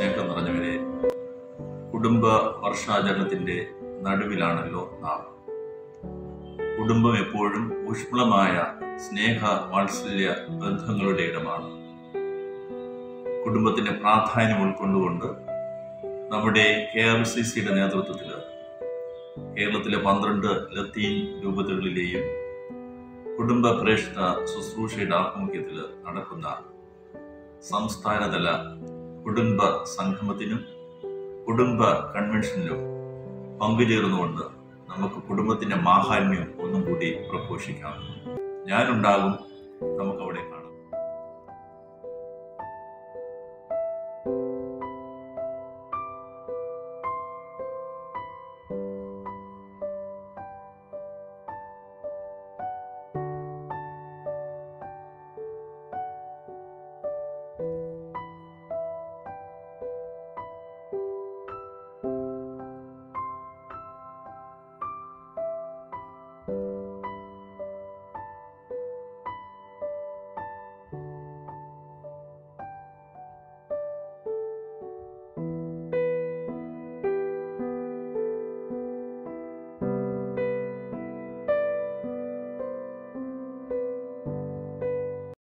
സ്നേഹം നിറഞ്ഞവരെ കുടുംബ വർഷാചരണത്തിന്റെ നടുവിലാണല്ലോ നാം കുടുംബം എപ്പോഴും ഊഷ്മളമായ സ്നേഹ വാത്സല്യ ബന്ധങ്ങളുടെ ഇടമാണ് കുടുംബത്തിന്റെ പ്രാധാന്യം ഉൾക്കൊണ്ടുകൊണ്ട് നമ്മുടെ കെ ആർ സി സിയുടെ നേതൃത്വത്തിൽ കേരളത്തിലെ പന്ത്രണ്ട് ലത്തീൻ രൂപതകളിലെയും കുടുംബ പ്രേക്ഷിത ശുശ്രൂഷയുടെ ആഭിമുഖ്യത്തിൽ നടക്കുന്ന സംസ്ഥാനതല കുടുംബ സംഗമത്തിനും കുടുംബ കൺവെൻഷനിലും പങ്കുചേർന്നുകൊണ്ട് നമുക്ക് കുടുംബത്തിന്റെ മാഹാത്മ്യം ഒന്നും കൂടി പ്രഘോഷിക്കാം ഞാനുണ്ടാകും നമുക്ക് അവിടെ കാണാം